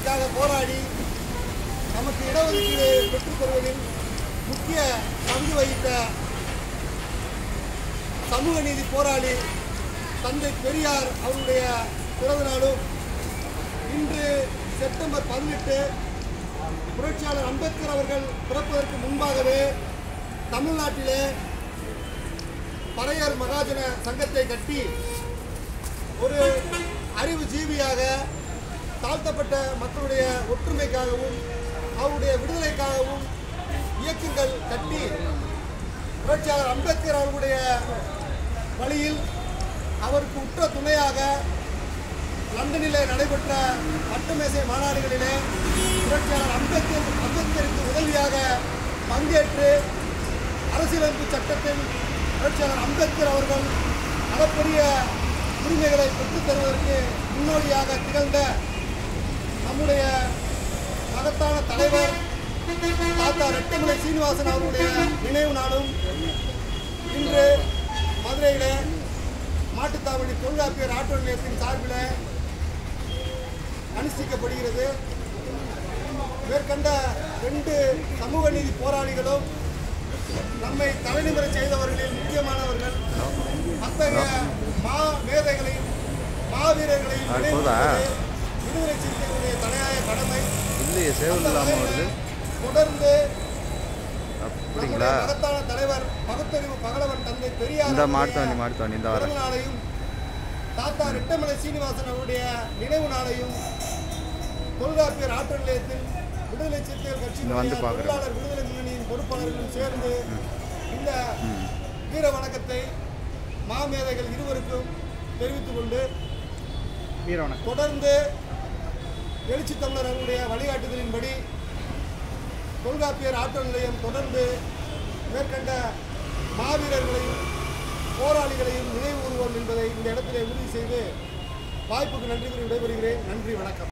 விடுதலைக்காக போராடி நமக்கு இடஒதுக்கீடு பெற்றுத் தருவதில் முக்கிய பங்கு வகித்த சமூக நீதி போராளி தந்தை பெரியார் அவருடைய பிறந்த நாளும் இன்று செப்டம்பர் பதினெட்டு புரட்சியாளர் அம்பேத்கர் அவர்கள் பிறப்பதற்கு முன்பாகவே தமிழ்நாட்டிலே பறையர் மகாஜன சங்கத்தை கட்டி ஒரு அறிவு ஜீவியாக தாழ்த்தப்பட்ட மக்களுடைய ஒற்றுமைக்காகவும் அவருடைய விடுதலைக்காகவும் இயக்கங்கள் கட்டி புரட்சியாளர் அம்பேத்கர் அவர்களுடைய வழியில் அவருக்கு உற்ற துணையாக லண்டனிலே நடைபெற்ற வட்டமேசை மாநாடுகளிலே புரட்சியாளர் அம்பேத்கர் அம்பேத்கருக்கு உதவியாக பங்கேற்று அரசியலமைப்பு சட்டத்தில் புரட்சியாளர் அம்பேத்கர் அவர்கள் அளப்பரிய உரிமைகளை பெற்றுத் தருவதற்கு முன்னோடியாக திகழ்ந்த நம்முடைய மகத்தான தலைவர் தாத்தா ரெட்டமலை சீனிவாசன் அவருடைய நினைவு நாளும் இன்று மதுரையிலே மாட்டுத்தாவணி தொல்காப்பியர் ஆட்டோ நிலையத்தின் சார்பில் அனுஷ்டிக்கப்படுகிறது மேற்கண்ட ரெண்டு சமூக நீதி போராளிகளும் நம்மை தலைநிமிர செய்தவர்களில் முக்கியமானவர்கள் அத்தகைய மா மேதைகளையும் மாவீரர்களையும் அது நினைவு போதா? கூறுவது விடுதலை சிறுத்தைகளுடைய தலையாய கடமை இல்லையே சேவல் இல்லாமல் வருது தொடர்ந்து அப்படிங்களா நம்முடைய மகத்தான தலைவர் பகுத்தறிவு பகலவன் தந்தை பெரியார் இந்த அவருடைய மாட்டுத்தாவணி மாட்டுத்தாவணி இந்த வரேன் பிறந்த நாளையும் தாத்தா ரெட்டமலை சீனிவாசன் அவருடைய நினைவு நாளையும் தொல்காப்பியர் ஆற்றல் நிலையத்தில் விடுதலை சிறுத்தைகள் இங்க வந்து கட்சியினுடைய பார்க்குறேன். தொழிலாளர் விடுதலை முன்னணியின் பொறுப்பாளர்களும் சேர்ந்து இந்த வீர வணக்கத்தை மாமேதைகள் இருவருக்கும் தெரிவித்துக் கொண்டு வீரவணக்கம் தொடர்ந்து எழுச்சி தமிழர் அவருடைய வழிகாட்டுதலின்படி தொல்காப்பியர் ஆற்றல் நிலையம் தொடர்ந்து மேற்கண்ட மாவீரர்களையும் போராளிகளையும் நினைவு கூறுவோம் என்பதை இந்த இடத்திலே உறுதி செய்து வாய்ப்புக்கு நன்றி கூறி விடைபெறுகிறேன் நன்றி வணக்கம்